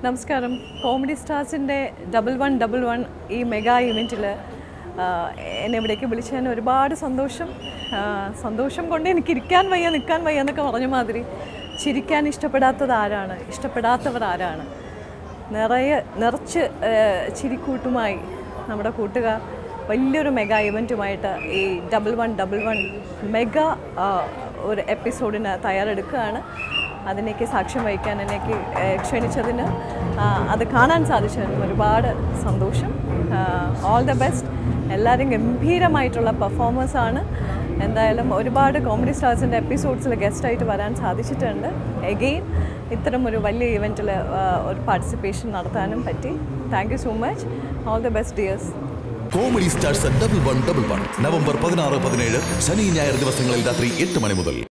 നമസ്കാരം കോമഡി സ്റ്റാർസിൻ്റെ double one double one ഈ മെഗാ ഇവൻറ്റിൽ എന്നെ ഇവിടേക്ക് വിളിച്ചതിന് ഒരുപാട് സന്തോഷം ആ, സന്തോഷം കൊണ്ട് എനിക്ക് ഇരിക്കാൻ വയ്യ നിൽക്കാൻ വയ്യ എന്നൊക്കെ പറഞ്ഞ മാതിരി ചിരിക്കാൻ ഇഷ്ടപ്പെടാത്തത് ആരാണ് ഇഷ്ടപ്പെടാത്തവർ ആരാണ് നിറയെ നിറച്ച് ആ, ചിരിക്കൂട്ടുമായി നമ്മുടെ കൂട്ടുകാർ വലിയൊരു മെഗാ ഇവൻറ്റുമായിട്ട് ഈ double one double one mega ആ, ഒരു എപ്പിസോഡിന് തയ്യാറെടുക്കുകയാണ് അതിനേക്ക് സാക്ഷ്യം വഹിക്കാൻ എനിക്ക് ഏഹ്, ക്ഷണിച്ചതിന് ആ, അത് കാണാൻ സാധിച്ചതിനും ഒരുപാട് സന്തോഷം ഓൾ ദ ബെസ്റ്റ് എല്ലാവരും ഗംഭീരമായിട്ടുള്ള പെർഫോമൻസാണ് എന്തായാലും ഒരുപാട് കോമഡി സ്റ്റാർസിൻ്റെ എപ്പിസോഡ്സിൽ ഗസ്റ്റായിട്ട് വരാൻ സാധിച്ചിട്ടുണ്ട് എഗെയിൻ ഇത്തരം ഒരു വലിയ ഇവൻറ്റിൽ ഒരു പാർട്ടിസിപ്പേഷൻ നടത്താനും പറ്റി thank you so much all the best dears comedy stars double one double one November പതിനാറ് പതിനേഴ് ശനി ഞായർ ദിവസങ്ങളിൽ രാത്രി എട്ട് മണി മുതൽ